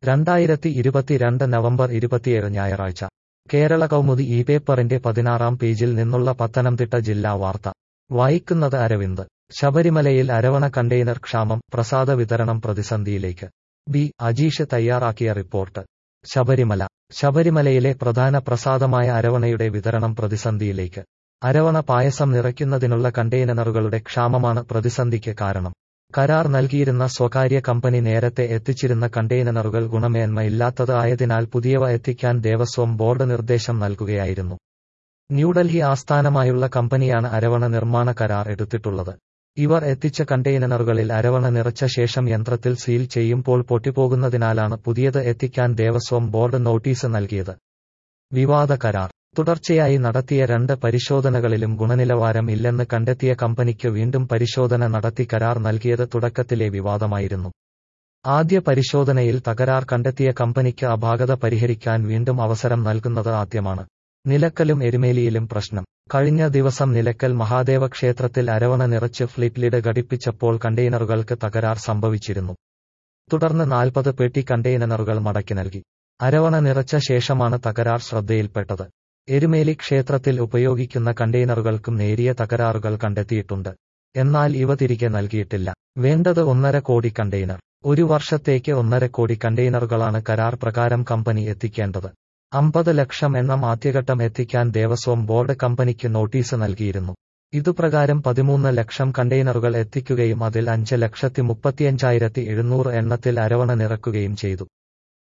രണ്ടായിരത്തി ഇരുപത്തിരണ്ട് നവംബർ ഇരുപത്തിയേഴ് ഞായറാഴ്ച കേരള കൗമുദി ഈ പേപ്പറിന്റെ പതിനാറാം പേജിൽ നിന്നുള്ള പത്തനംതിട്ട ജില്ലാ വാർത്ത വായിക്കുന്നത് അരവിന്ദ് ശബരിമലയിൽ അരവണ കണ്ടെയ്നർ ക്ഷാമം പ്രസാദ വിതരണം പ്രതിസന്ധിയിലേക്ക് ബി അജീഷ് തയ്യാറാക്കിയ റിപ്പോർട്ട് ശബരിമല ശബരിമലയിലെ പ്രധാന പ്രസാദമായ അരവണയുടെ വിതരണം പ്രതിസന്ധിയിലേക്ക് അരവണ പായസം നിറയ്ക്കുന്നതിനുള്ള കണ്ടെയ്നറുകളുടെ ക്ഷാമമാണ് പ്രതിസന്ധിക്ക് കാരണം കരാർ നൽകിയിരുന്ന സ്വകാര്യ കമ്പനി നേരത്തെ എത്തിച്ചിരുന്ന കണ്ടെയ്നറുകൾ ഗുണമേന്മ ഇല്ലാത്തത് ആയതിനാൽ പുതിയവ എത്തിക്കാൻ ദേവസ്വം ബോർഡ് നിർദ്ദേശം നൽകുകയായിരുന്നു ന്യൂഡൽഹി ആസ്ഥാനമായുള്ള കമ്പനിയാണ് അരവണ നിർമ്മാണ കരാർ എടുത്തിട്ടുള്ളത് ഇവർ എത്തിച്ച കണ്ടെയ്നറുകളിൽ അരവണ നിറച്ച ശേഷം യന്ത്രത്തിൽ സീൽ ചെയ്യുമ്പോൾ പൊട്ടിപ്പോകുന്നതിനാലാണ് പുതിയത് എത്തിക്കാൻ ദേവസ്വം ബോർഡ് നോട്ടീസ് നൽകിയത് വിവാദ കരാർ തുടർച്ചയായി നടത്തിയ രണ്ട് പരിശോധനകളിലും ഗുണനിലവാരം ഇല്ലെന്ന് കണ്ടെത്തിയ കമ്പനിക്ക് വീണ്ടും പരിശോധന നടത്തി കരാർ നൽകിയത് തുടക്കത്തിലെ വിവാദമായിരുന്നു ആദ്യ പരിശോധനയിൽ തകരാർ കണ്ടെത്തിയ കമ്പനിക്ക് അപാകത പരിഹരിക്കാൻ വീണ്ടും അവസരം നൽകുന്നത് ആദ്യമാണ് നിലക്കലും എരുമേലിയിലും പ്രശ്നം കഴിഞ്ഞ ദിവസം നിലക്കൽ മഹാദേവ ക്ഷേത്രത്തിൽ അരവണ നിറച്ച് ഫ്ലിപ്പ് ലിഡ് ഘടിപ്പിച്ചപ്പോൾ കണ്ടെയ്നറുകൾക്ക് തകരാർ സംഭവിച്ചിരുന്നു തുടർന്ന് നാൽപ്പത് പെട്ടി കണ്ടെയ്നറുകൾ മടക്കി നൽകി അരവണ നിറച്ച ശേഷമാണ് തകരാർ ശ്രദ്ധയിൽപ്പെട്ടത് എരുമേലി ക്ഷേത്രത്തിൽ ഉപയോഗിക്കുന്ന കണ്ടെയ്നറുകൾക്കും നേരിയ തകരാറുകൾ കണ്ടെത്തിയിട്ടുണ്ട് എന്നാൽ ഇവ തിരികെ നൽകിയിട്ടില്ല വേണ്ടത് ഒന്നര കോടി കണ്ടെയ്നർ ഒരു വർഷത്തേക്ക് ഒന്നര കോടി കണ്ടെയ്നറുകളാണ് കരാർ പ്രകാരം കമ്പനി എത്തിക്കേണ്ടത് അമ്പത് ലക്ഷം എണ്ണം ആദ്യഘട്ടം എത്തിക്കാൻ ദേവസ്വം ബോർഡ് കമ്പനിക്ക് നോട്ടീസ് നൽകിയിരുന്നു ഇതുപ്രകാരം പതിമൂന്ന് ലക്ഷം കണ്ടെയ്നറുകൾ എത്തിക്കുകയും അതിൽ അഞ്ച് ലക്ഷത്തി മുപ്പത്തിയഞ്ചായിരത്തി എഴുന്നൂറ് എണ്ണത്തിൽ അരവണ നിറക്കുകയും ചെയ്തു